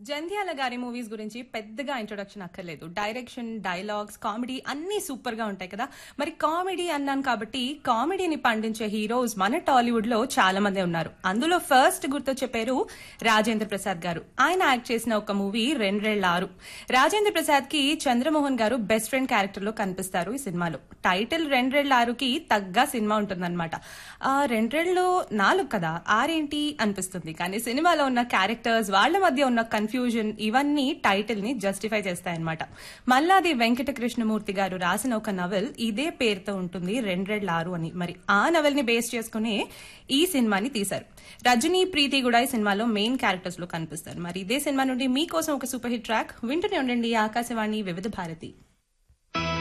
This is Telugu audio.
జంధ్యాల గారి మూవీస్ గురించి పెద్దగా ఇంట్రొడక్షన్ అక్కర్లేదు డైరెక్షన్ డైలాగ్స్ కామెడీ అన్నీ సూపర్ గా ఉంటాయి కదా మరి కామెడీ అన్నాను కాబట్టి కామెడీని పండించే హీరోస్ మన టాలీవుడ్ లో చాలా మంది ఉన్నారు అందులో ఫస్ట్ గుర్తొచ్చే పేరు రాజేంద్ర ప్రసాద్ గారు ఆయన యాక్ట్ చేసిన ఒక మూవీ రెండ్రేళ్ల ఆరు రాజేంద్ర ప్రసాద్ కి చంద్రమోహన్ గారు బెస్ట్ ఫ్రెండ్ క్యారెక్టర్ లో కనిపిస్తారు ఈ సినిమాలో టైటిల్ రెండ్రేళ్ల ఆరుకి తగ్గ సినిమా ఉంటుందన్నమాట ఆ రెండ్రేళ్ళు నాలుగు కదా ఆరేంటి అనిపిస్తుంది కానీ సినిమాలో ఉన్న క్యారెక్టర్స్ వాళ్ళ మధ్య ఉన్న కన్ఫ్యూజన్ ఇవన్నీ టైటిల్ ని జస్టిఫై చేస్తాయన్నమాట మల్లాది వెంకట కృష్ణమూర్తి గారు రాసిన ఒక నవల్ ఇదే పేరుతో ఉంటుంది రెండ్రెడ్ల ఆరు అని మరి ఆ నవల్ ని బేస్ చేసుకునే ఈ సినిమాని తీశారు రజనీ ప్రీతి కూడా ఈ సినిమాలో మెయిన్ క్యారెక్టర్స్ లో కనిపిస్తారు మరి ఇదే సినిమా నుండి మీకోసం ఒక సూపర్ హిట్ ట్రాక్ వింటూనే ఉండండి ఆకాశవాణి వివిధ భారతి